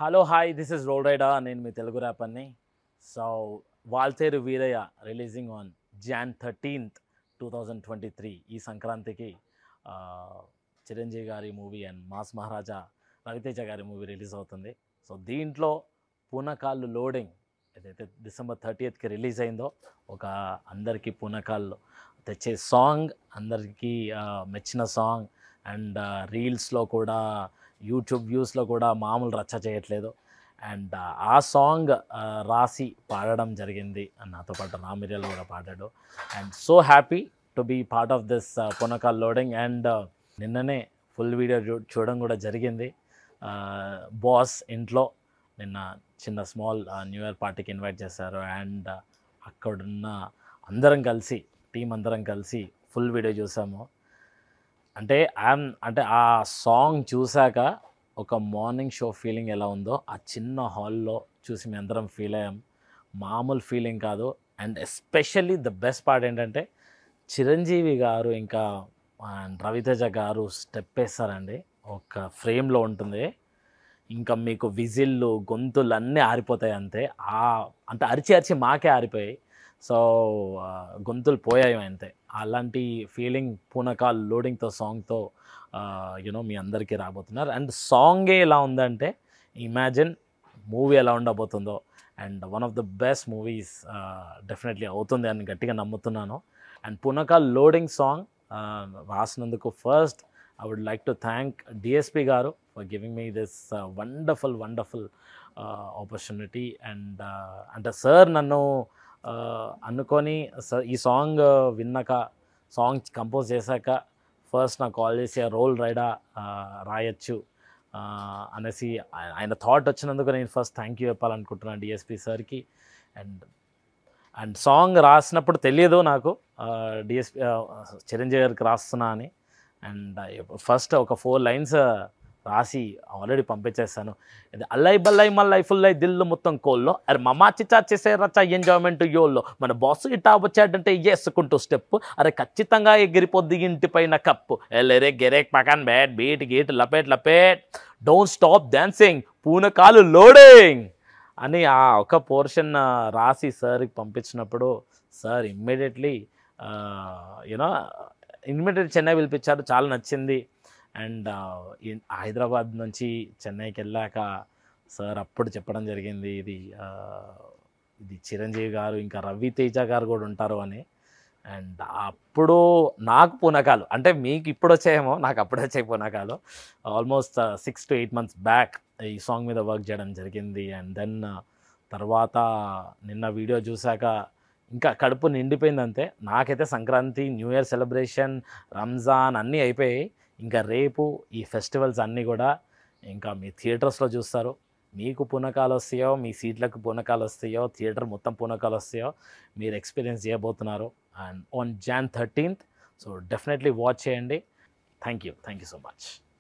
hello hi this is Roll Rida నేను మీ తెలుగు ర్యాపర్ని so Waltair Veerayya releasing on January thirteenth two thousand twenty three ఈ సంక్రాంతికి ఆ, Chiranjeevi garu movie and mass Maharaja Raviteja garu movie release అవుతుంది సో దీంట్లో పూనకాళ్ళు లోడింగ్ ఏదైతే డిసెంబర్ థర్టీయత్కి రిలీజ్ అయిందో ఒక అందరికీ పూనకాళ్ళు తెచ్చే సాంగ్ అందరికీ ఆ, మెచ్చిన సాంగ్ అండ్ రీల్స్లో కూడా యూట్యూబ్ వ్యూస్లో కూడా మామూలు రచ్చ చేయట్లేదు అండ్ ఆ సాంగ్ రాసి పాడడం జరిగింది And నాతో పాటు రామిరియల్ కూడా పాడాడు and so happy to be part of this పునకాల్ లోడింగ్ అండ్ నిన్ననే ఫుల్ వీడియో చూ చూడడం కూడా జరిగింది బాస్ ఇంట్లో నిన్న చిన్న స్మాల్ న్యూ ఇయర్ పార్టీకి ఇన్వైట్ చేశారు అండ్ అక్కడున్న అందరం కలిసి టీం అందరం కలిసి ఫుల్ వీడియో చూసాము అంటే ఐఎమ్ అంటే ఆ సాంగ్ చూశాక ఒక మార్నింగ్ షో ఫీలింగ్ ఎలా ఉందో ఆ చిన్న హాల్లో చూసి మేము అందరం ఫీల్ అయ్యాం మామూలు ఫీలింగ్ కాదు and especially the best part ఏంటంటే చిరంజీవి గారు ఇంకా and రవితేజ గారు స్టెప్ వేస్తారండి ఒక ఫ్రేమ్లో ఉంటుంది ఇంకా మీకు విజిల్లు గొంతులు అన్నీ ఆరిపోతాయి అంతే ఆ అంటే అరిచి అరిచి మాకే ఆరిపోయాయి సో ఆ, గొంతులు పోయాయి అంతే అలాంటి ఫీలింగ్ పూనకాల్ లోడింగ్తో సాంగ్తో యూనో మీ అందరికీ రాబోతున్నారు అండ్ సాంగే ఎలా ఉందంటే ఇమాజిన్ మూవీ ఎలా ఉండబోతుందో and one of the best movies definitely అవుతుంది అని గట్టిగా నమ్ముతున్నాను అండ్ పూనకాల్ లోడింగ్ సాంగ్ రాసినందుకు first I would like to thank DSP garu for giving me this wonderful wonderful opportunity and అంటే సార్ నన్ను uh, అనుకొని సార్ ఈ సాంగ్ విన్నాక సాంగ్ కంపోజ్ చేశాక ఫస్ట్ నాకు కాల్ చేసి రోల్ రైడా రాయొచ్చు uh, అనేసి ఆయ- ఆయన థాట్ వచ్చినందుకు నేను ఫస్ట్ థ్యాంక్ యూ చెప్పాలనుకుంటున్నాను డిఎస్పి సార్కి అండ్ అండ్ సాంగ్ రాసినప్పుడు తెలియదు నాకు డిఎస్పి చిరంజీవి గారికి రాస్తున్నా అని అండ్ ఫస్ట్ ఒక ఫోర్ లైన్స్ రాసి ఆల్రెడీ పంపించేస్తాను ఇది అల్లై బల్లై మల్లై ఫుల్లై దిల్లు మొత్తం కోల్లో అరే మమా చిచ్చా చేసే రచ్చ ఎంజాయ్మెంట్ యోల్లో మన బాస్ ఇటా వచ్చాడంటే వేసుకుంటూ స్టెప్ అరే ఖచ్చితంగా ఎగిరిపోద్ది ఇంటిపైన కప్పు ఎల్లరే గెరేక్ పకాన్ బ్యాట్ బీట్ గీట్ లపేట్ లపేట్ డోంట్ స్టాప్ డాన్సింగ్ పూనకాలు లోడింగ్ అని ఆ ఒక పోర్షన్ రాసి సార్కి పంపించినప్పుడు sir immediately you know immediate Chennai పిలిపించారు చాలా నచ్చింది అండ్ హైదరాబాద్ నుంచి చెన్నైకి వెళ్ళాక సార్ అప్పుడు చెప్పడం జరిగింది ఇది ఆ, ఇది చిరంజీవి గారు ఇంకా రవితేజ గారు కూడా ఉంటారు అని అండ్ అప్పుడు నాకు పూనకాలు అంటే మీకు ఇప్పుడు వచ్చాయేమో నాకు అప్పుడే వచ్చాయి పూనకాలు almost six to eight months back ఈ సాంగ్ మీద వర్క్ చేయడం జరిగింది అండ్ దెన్ తర్వాత నిన్న వీడియో చూశాక ఇంకా కడుపు నిండిపోయిందంతే నాకైతే Sankranti new year celebration Ramzan అన్నీ అయిపోయాయి ఇంకా రేపు ఈ ఫెస్టివల్స్ అన్నీ కూడా ఇంకా మీ థియేటర్స్లో చూస్తారు మీకు పూనకాలు వస్తాయో మీ సీట్లకు పూనకాలు వస్తాయో థియేటర్ మొత్తం పూనకాలు వస్తాయో మీరు ఎక్స్పీరియన్స్ చేయబోతున్నారు and on January thirteenth so definitely watch చేయండి thank you thank you so much